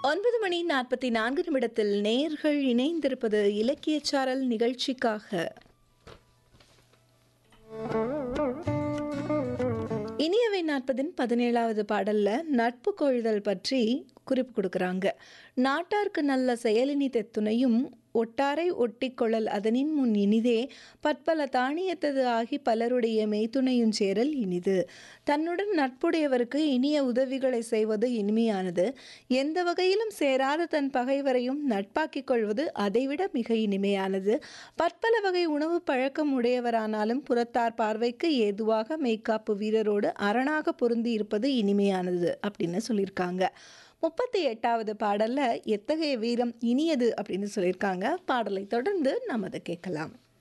ஒன்பது மணி நாற்பத்தி நான்கு நிமிடத்தில் நேர்கள் இணைந்திருப்பது இலக்கியச்சாரல் நிகழ்ச்சிக்காக இனியவை நாற்பதின் பதினேழாவது பாடல்ல நட்பு கொள்தல் பற்றி குறிப்பு கொடுக்குறாங்க நாட்டார்க்கு நல்ல செயலினி தெத்துணையும் ஒட்டாரை ஒட்டிக்கொள்ளல் அதனின் முன் இனிதே பற்பல தானியத்தது ஆகி பலருடைய மெய்த்துணையும் சேரல் இனிது தன்னுடன் நட்புடையவருக்கு இனிய உதவிகளை செய்வது இனிமையானது எந்த வகையிலும் சேராத தன் பகைவரையும் நட்பாக்கிக் கொள்வது அதைவிட மிக இனிமையானது பற்பல வகை உணவு பழக்கம் உடையவரானாலும் புறத்தார் பார்வைக்கு ஏதுவாக மெய்க்காப்பு வீரரோடு அரணாக பொருந்தி இருப்பது இனிமையானது அப்படின்னு சொல்லியிருக்காங்க முப்பத்தி எட்டாவது பாடல்ல எத்தகைய வீரம் இனியது அப்படின்னு சொல்லியிருக்காங்க பாடலை தொடர்ந்து நாம் அதை கேட்கலாம்